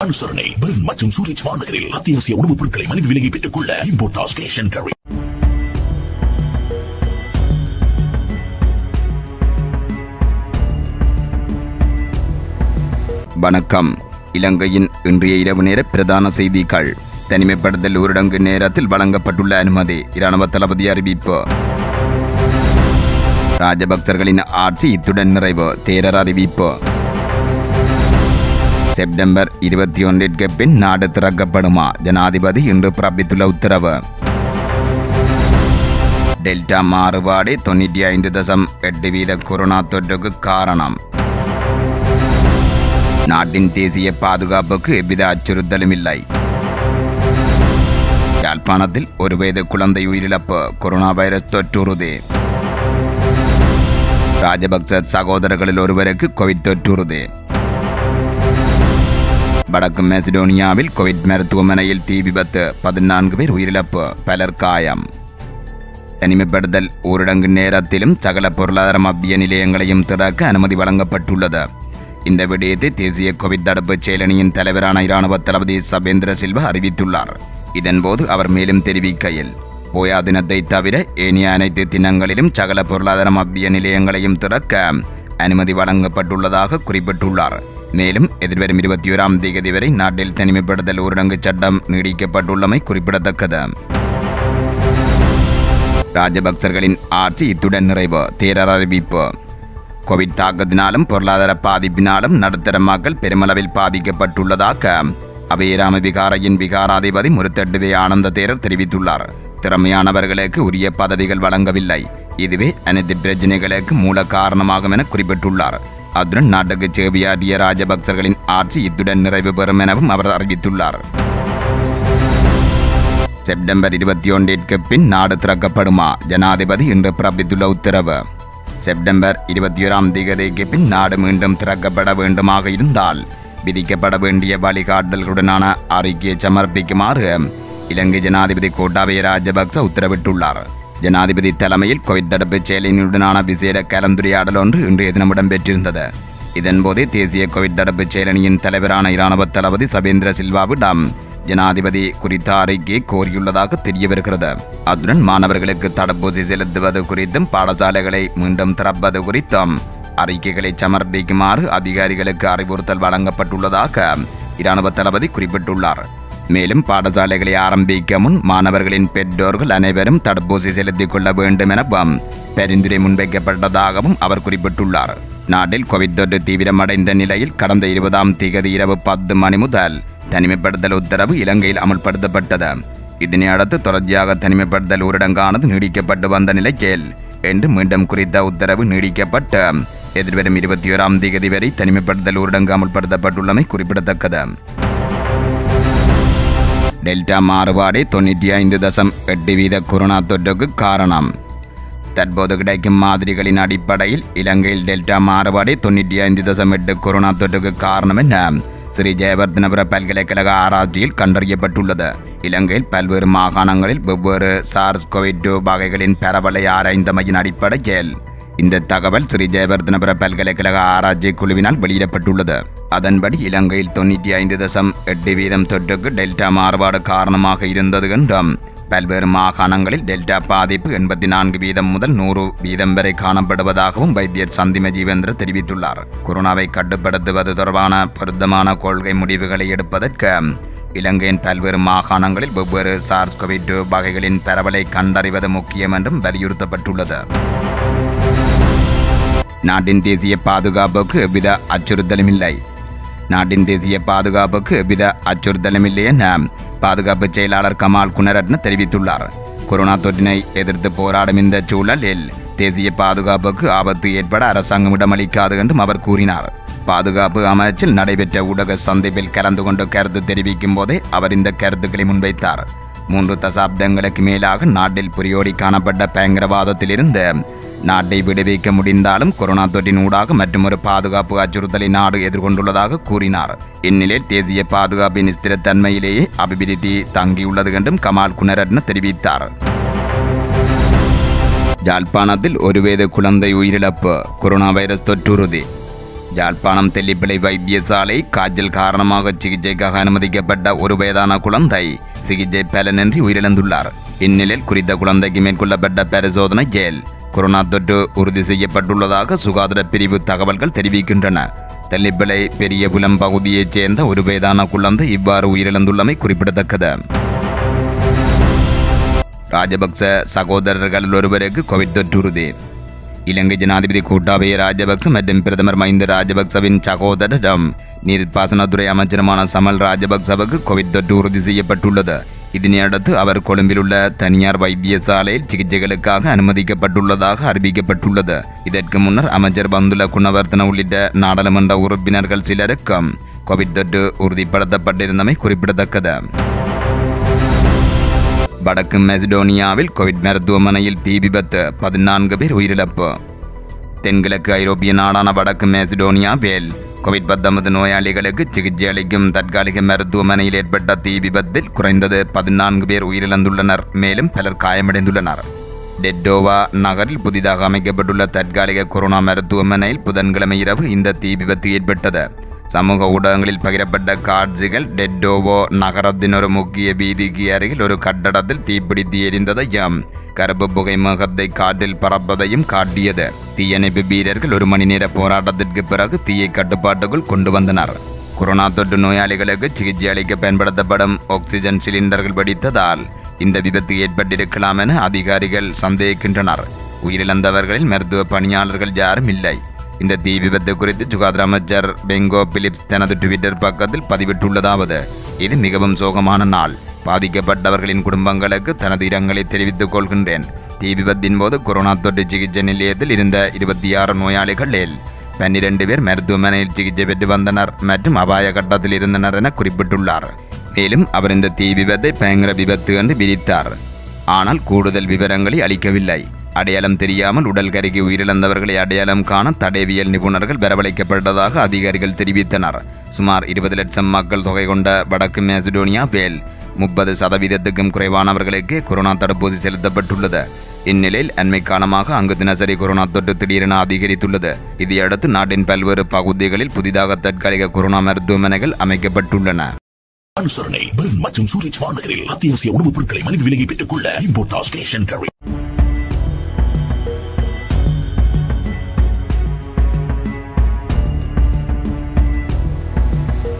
அனுசரணை பெர்ன் மற்றும் சூரிச் மாநகரில் அத்தியாவசிய உணவுப் பொருட்களை மலிவு விலையை பெற்றுக் கொள்ள இம்போர்டாஸ் கேஷ் அண்ட் கேரி வணக்கம் இலங்கையின் இன்றைய இரவு நேர பிரதான செய்திகள் தனிமைப்படுத்தல் ஊரடங்கு நேரத்தில் வழங்கப்பட்டுள்ள அனுமதி இராணுவ தளபதி அறிவிப்பு ராஜபக்சர்களின் ஆட்சி இத்துடன் நிறைவு தேரர் அறிவிப்பு செப்டம்பர் இருபத்தி ஒன்றிற்கு பின் நாடு திறக்கப்படுமா ஜனாதிபதி இன்று பிறப்பித்துள்ள உத்தரவு டெல்டா மாறுபாடு தொண்ணூற்றி ஐந்து தசம் எட்டு வீத கொரோனா தொற்றுக்கு காரணம் நாட்டின் தேசிய பாதுகாப்புக்கு எவ்வித அச்சுறுத்தலும் இல்லை யாழ்ப்பாணத்தில் ஒரு வயது குழந்தை உயிரிழப்பு கொரோனா வைரஸ் தொற்றுறுதி ராஜபக்ச சகோதரர்களில் ஒருவருக்கு கோவிட் தொற்றுறுதி வடக்கு மெசிடோனியாவில் கோவிட் மருத்துவமனையில் தீ விபத்து பதினான்கு பேர் உயிரிழப்பு பலர் காயம் தனிமைப்படுத்தல் ஊரடங்கு நேரத்திலும் சகல பொருளாதார மத்திய நிலையங்களையும் திறக்க அனுமதி வழங்கப்பட்டுள்ளது இந்த விடயத்தை தேசிய கோவிட் தடுப்பு செயலணியின் தலைவரான இராணுவ தளபதி சபேந்திர சில்வா அறிவித்துள்ளார் இதன்போது அவர் மேலும் தெரிவிக்கையில் போயா தினத்தை தவிர ஏனைய அனைத்து தினங்களிலும் சகல பொருளாதார மத்திய நிலையங்களையும் திறக்க அனுமதி வழங்கப்பட்டுள்ளதாக குறிப்பிட்டுள்ளார் மேலும் எதிர்வரும் இருபத்தி ஓராம் தேதி வரை நாட்டில் தனிமைப்படுத்தல் ஊரடங்கு சட்டம் நீடிக்கப்பட்டுள்ளமை குறிப்பிடத்தக்கது ராஜபக்சர்களின் ஆட்சி இத்துடன் நிறைவு தேரர் அறிவிப்பு கோவிட் தாக்கத்தினாலும் பொருளாதார பாதிப்பினாலும் நடுத்தர மக்கள் பெருமளவில் பாதிக்கப்பட்டுள்ளதாக அபயராம விகாரையின் விகாராதிபதி முருத்தட்டுவே ஆனந்த தேரர் தெரிவித்துள்ளார் திறமையானவர்களுக்கு உரிய பதவிகள் வழங்கவில்லை இதுவே அனைத்து பிரச்சனைகளுக்கு மூல காரணமாகும் என குறிப்பிட்டுள்ளார் அத்துடன் நாட்டுக்கு சேவையாற்றிய ராஜபக்சர்களின் ஆட்சி இத்துடன் நிறைவு பெறும் எனவும் அவர் அறிவித்துள்ளார் செப்டம்பர் இருபத்தி ஒன்றிற்கு பின் நாடு திறக்கப்படுமா ஜனாதிபதி இன்று பிறப்பித்துள்ள உத்தரவு செப்டம்பர் இருபத்தி ஓராம் தேதிக்கு பின் நாடு மீண்டும் திறக்கப்பட வேண்டுமாக இருந்தால் விதிக்கப்பட வேண்டிய வழிகாட்டல்களுடனான அறிக்கையை சமர்ப்பிக்குமாறு இலங்கை ஜனாதிபதி கோட்டாபய ராஜபக்ச உத்தரவிட்டுள்ளார் ஜனாதிபதி தலைமையில் கோவிட் தடுப்பு செயலினுடனான விசேட கலந்துரையாடல் ஒன்று இன்றைய தினம் இடம்பெற்றிருந்தது இதன்போது தேசிய கோவிட் தடுப்பு செயலணியின் தலைவரான இராணுவ தளபதி சபேந்திர சில்வாவிடம் ஜனாதிபதி குறித்த அறிக்கையை கோரியுள்ளதாக தெரிய வருகிறது அத்துடன் மாணவர்களுக்கு தடுப்பூசி செலுத்துவது குறித்தும் பாடசாலைகளை மீண்டும் திறப்பது குறித்தும் அறிக்கைகளை சமர்ப்பிக்குமாறு அதிகாரிகளுக்கு அறிவுறுத்தல் வழங்கப்பட்டுள்ளதாக இராணுவ தளபதி குறிப்பிட்டுள்ளார் மேலும் பாடசாலைகளை ஆரம்பிக்க முன் மாணவர்களின் பெற்றோர்கள் அனைவரும் தடுப்பூசி செலுத்திக் கொள்ள வேண்டும் எனவும் பரிந்துரை முன்வைக்கப்பட்டதாகவும் அவர் குறிப்பிட்டுள்ளார் நாட்டில் கோவிட் தொற்று தீவிரமடைந்த நிலையில் கடந்த இருபதாம் தேதி இரவு பத்து மணி முதல் தனிமைப்படுத்தல் உத்தரவு இலங்கையில் அமல்படுத்தப்பட்டது இதனை அடுத்து தொடர்ச்சியாக தனிமைப்படுத்தல் ஊரடங்கானது நீடிக்கப்பட்டு வந்த நிலையில் என்று மீண்டும் குறித்த உத்தரவு நீடிக்கப்பட்டு எதிர்வரும் இருபத்தி ஓராம் தேதி வரை தனிமைப்படுத்தல் ஊரடங்கு அமல்படுத்தப்பட்டுள்ளமை குறிப்பிடத்தக்கது டெல்டா மாறுபாடு தொண்ணூற்றி ஐந்து தசம் எட்டு வீத கொரோனா தொற்றுக்கு காரணம் தற்போது கிடைக்கும் மாதிரிகளின் அடிப்படையில் இலங்கையில் டெல்டா மாறுபாடு தொண்ணூற்றி ஐந்து தசம் எட்டு கொரோனா தொற்றுக்கு காரணம் என ஸ்ரீ ஜெயவர்தனபுர பல்கலைக்கழக ஆராய்ச்சியில் கண்டறியப்பட்டுள்ளது இலங்கையில் பல்வேறு மாகாணங்களில் வெவ்வேறு சார்ஸ் கோவிட் வகைகளின் பரவலை ஆராய்ந்தமையின் அடிப்படையில் இந்த தகவல் ஸ்ரீ ஜெயவர்தனபுர பல்கலைக்கழக ஆராய்ச்சி குழுவினால் வெளியிடப்பட்டுள்ளது அதன்படி இலங்கையில் தொண்ணூற்றி ஐந்து தசம் எட்டு வீதம் தொற்றுக்கு டெல்டா மாறுபாடு காரணமாக இருந்தது என்றும் பல்வேறு மாகாணங்களில் டெல்டா பாதிப்பு எண்பத்தி நான்கு வீதம் முதல் நூறு வீதம் வரை காணப்படுவதாகவும் வைத்தியர் சந்திம ஜீவேந்திர தெரிவித்துள்ளார் கொரோனாவை கட்டுப்படுத்துவது தொடர்பான பொருத்தமான கொள்கை முடிவுகளை எடுப்பதற்கு இலங்கையின் பல்வேறு மாகாணங்களில் வெவ்வேறு சார்ஸ் கோவிட் வகைகளின் பரவலை கண்டறிவது முக்கியம் என்றும் வலியுறுத்தப்பட்டுள்ளது நாட்டின் தேசிய பாதுகாப்புக்கு எவ்வித அச்சுறுத்தலும் இல்லை நாட்டின் தேசிய பாதுகாப்புக்கு எவ்வித அச்சுறுத்தலும் இல்லை என பாதுகாப்பு செயலாளர் கமால் குணரட்ன தெரிவித்துள்ளார் கொரோனா தொற்றினை எதிர்த்து போராடும் இந்த சூழலில் தேசிய பாதுகாப்புக்கு ஆபத்து ஏற்பட அரசாங்கம் இடமளிக்காது என்றும் அவர் கூறினார் பாதுகாப்பு அமைச்சில் நடைபெற்ற ஊடக சந்திப்பில் கலந்து கொண்டு கருத்து தெரிவிக்கும் போதே அவர் இந்த கருத்துக்களை முன்வைத்தார் மூன்று தசாப்தங்களுக்கு மேலாக நாட்டில் புரியோடி காணப்பட்ட பயங்கரவாதத்திலிருந்து நாட்டை விடுவிக்க முடிந்தாலும் கொரோனா தொற்றின் ஊடாக மற்றொரு பாதுகாப்பு அச்சுறுத்தலை நாடு எதிர்கொண்டுள்ளதாக கூறினார் இந்நிலையில் தேசிய பாதுகாப்பின் ஸ்திரத்தன்மையிலேயே அபிவிருத்தி தங்கியுள்ளது என்றும் கமால் குணரட்ன தெரிவித்தார் யாழ்ப்பாணத்தில் ஒரு வயது குழந்தை உயிரிழப்பு கொரோனா வைரஸ் தொற்றுறுதி யாழ்ப்பாணம் தெல்லிப்பிளை வைத்தியசாலை காய்ச்சல் காரணமாக சிகிச்சைக்காக அனுமதிக்கப்பட்ட ஒரு வயதான குழந்தை சிகிச்சை பலனின்றி உயிரிழந்துள்ளார் இந்நிலையில் குறித்த குழந்தைக்கு மேற்கொள்ளப்பட்ட பரிசோதனை ஜெயல் கொரோனா தொற்று உறுதி செய்யப்பட்டுள்ளதாக சுகாதார பிரிவு தகவல்கள் தெரிவிக்கின்றன தெல்லிப்பிளை பெரியபுலம் பகுதியைச் சேர்ந்த ஒரு வயதான குழந்தை இவ்வாறு உயிரிழந்துள்ளமை குறிப்பிடத்தக்கது ராஜபக்ச சகோதரர்கள் ஒருவருக்கு கோவிட் தொற்று உறுதி இலங்கை ஜனாதிபதி கூட்டாபய ராஜபக்ச மற்றும் பிரதமர் மஹிந்த ராஜபக்சவின் சகோதரரிடம் நீர்ப்பாசனத்துறை அமைச்சருமான சமல் ராஜபக்சவுக்கு கோவிட் தொற்று உறுதி செய்யப்பட்டுள்ளது இதனையடுத்து அவர் கொழும்பில் உள்ள தனியார் வைத்தியசாலையில் சிகிச்சைகளுக்காக அனுமதிக்கப்பட்டுள்ளதாக அறிவிக்கப்பட்டுள்ளது இதற்கு முன்னர் அமைச்சர் பந்துல குணவர்த்தன உள்ளிட்ட நாடாளுமன்ற உறுப்பினர்கள் சிலருக்கும் கோவிட் தொற்று உறுதிப்படுத்தப்பட்டிருந்தமை குறிப்பிடத்தக்கது வடக்கு மெசிடோனியாவில் கோவிட் மருத்துவமனையில் தீ விபத்து பதினான்கு பேர் உயிரிழப்பு தென்கிழக்கு ஐரோப்பிய நாடான வடக்கு மெசிடோனியாவில் கோவிட் பத்தொன்பது நோயாளிகளுக்கு சிகிச்சை அளிக்கும் தற்காலிக மருத்துவமனையில் ஏற்பட்ட தீ விபத்தில் குறைந்தது பதினான்கு பேர் உயிரிழந்துள்ளனர் மேலும் பலர் காயமடைந்துள்ளனர் டெட்டோவா நகரில் புதிதாக அமைக்கப்பட்டுள்ள தற்காலிக கொரோனா மருத்துவமனையில் புதன்கிழமை இரவு இந்த தீ விபத்து ஏற்பட்டது சமூக ஊடகங்களில் பகிரப்பட்ட காட்சிகள் டெட்டோவோ நகரத்தின் ஒரு முக்கிய வீதிக்கு அருகில் ஒரு கட்டடத்தில் தீப்பிடித்து எரிந்ததையும் கருப்பு புகை முகத்தை காற்றில் பறப்பதையும் காட்டியது தீயணைப்பு வீரர்கள் ஒரு மணி நேர போராட்டத்திற்கு பிறகு தீயை கட்டுப்பாட்டுக்குள் கொண்டு வந்தனர் கொரோனா தொற்று நோயாளிகளுக்கு சிகிச்சை அளிக்க பயன்படுத்தப்படும் ஆக்சிஜன் சிலிண்டர்கள் வெடித்ததால் இந்த விபத்து ஏற்பட்டிருக்கலாம் என அதிகாரிகள் சந்தேகிக்கின்றனர் உயிரிழந்தவர்களில் மருத்துவ பணியாளர்கள் யாரும் இல்லை இந்த தீ விபத்து குறித்து சுகாதார அமைச்சர் பெங்கோ பிலிப்ஸ் தனது ட்விட்டர் பக்கத்தில் பதிவிட்டுள்ளதாவது இது மிகவும் சோகமான நாள் பாதிக்கப்பட்டவர்களின் குடும்பங்களுக்கு தனது இரங்கலை தெரிவித்துக் கொள்கின்றேன் தீ விபத்தின் போது கொரோனா தொற்று சிகிச்சை நிலையத்தில் இருந்த இருபத்தி ஆறு நோயாளிகளில் பன்னிரண்டு பேர் மருத்துவமனையில் சிகிச்சை பெற்று வந்தனர் மற்றும் அபாய கட்டத்தில் இருந்தனர் என குறிப்பிட்டுள்ளார் மேலும் அவர் இந்த தீ விபத்தை பயங்கர விபத்து என்று விரித்தார் ஆனால் கூடுதல் விவரங்களை அளிக்கவில்லை அடையாளம் தெரியாமல் உடல் கருகி உயிரிழந்தவர்களை அடையாளம் காண தடயவியல் நிபுணர்கள் வரவழைக்கப்பட்டதாக அதிகாரிகள் தெரிவித்தனர் சுமார் இருபது லட்சம் மக்கள் தொகை கொண்ட வடக்கு மேசிடோனியாவில் முப்பது சதவீதத்துக்கும் குறைவானவர்களுக்கு கொரோனா தடுப்பூசி செலுத்தப்பட்டுள்ளது இந்நிலையில் அண்மை காலமாக அங்கு தினசரி கொரோனா தொற்று திடீரென அதிகரித்துள்ளது இதையடுத்து நாட்டின் பல்வேறு பகுதிகளில் புதிதாக தற்காலிக கொரோனா மருத்துவமனைகள் அமைக்கப்பட்டுள்ளன அனுசரணை பெர்ன் மற்றும் சூரிச் வானகரில் அத்தியாவசிய உணவுப் பொருட்களை மலிவு விலையை பெற்றுக் கொள்ள இம்போர்ட் ஸ்டேஷன்